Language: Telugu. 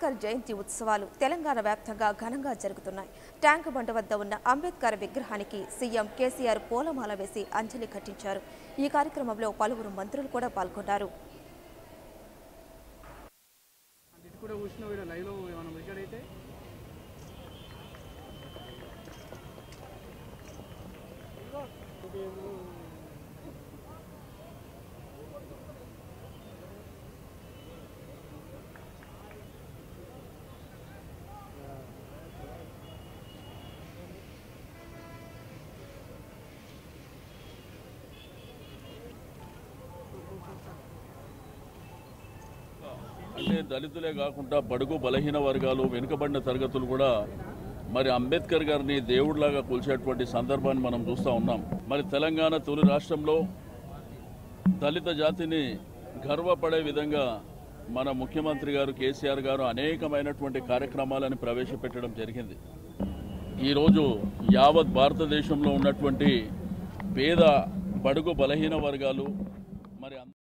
అంబేద్కర్ జయంతి ఉత్సవాలు తెలంగాణ వ్యాప్తంగా ఘనంగా జరుగుతున్నాయి ట్యాంక్ బండ వద్ద ఉన్న అంబేద్కర్ విగ్రహానికి సీఎం కేసీఆర్ పూలమాల వేసి అంజలి ఘటించారు ఈ కార్యక్రమంలో పలువురు మంత్రులు కూడా పాల్గొన్నారు అంటే ఇటు కూడా కూర్చున్న వీడియో లైవ్లో మనం రికార్డ్ అయితే అంటే దళితులే కాకుండా బడుగు బలహీన వర్గాలు వెనుకబడిన తరగతులు కూడా మరి అంబేద్కర్ గారిని దేవుడిలాగా కొలిచేటువంటి సందర్భాన్ని మనం చూస్తూ ఉన్నాం మరి తెలంగాణ తొలి రాష్ట్రంలో దళిత జాతిని గర్వపడే విధంగా మన ముఖ్యమంత్రి గారు కేసీఆర్ గారు అనేకమైనటువంటి కార్యక్రమాలను ప్రవేశపెట్టడం జరిగింది ఈరోజు యావత్ భారతదేశంలో ఉన్నటువంటి పేద బడుగు బలహీన వర్గాలు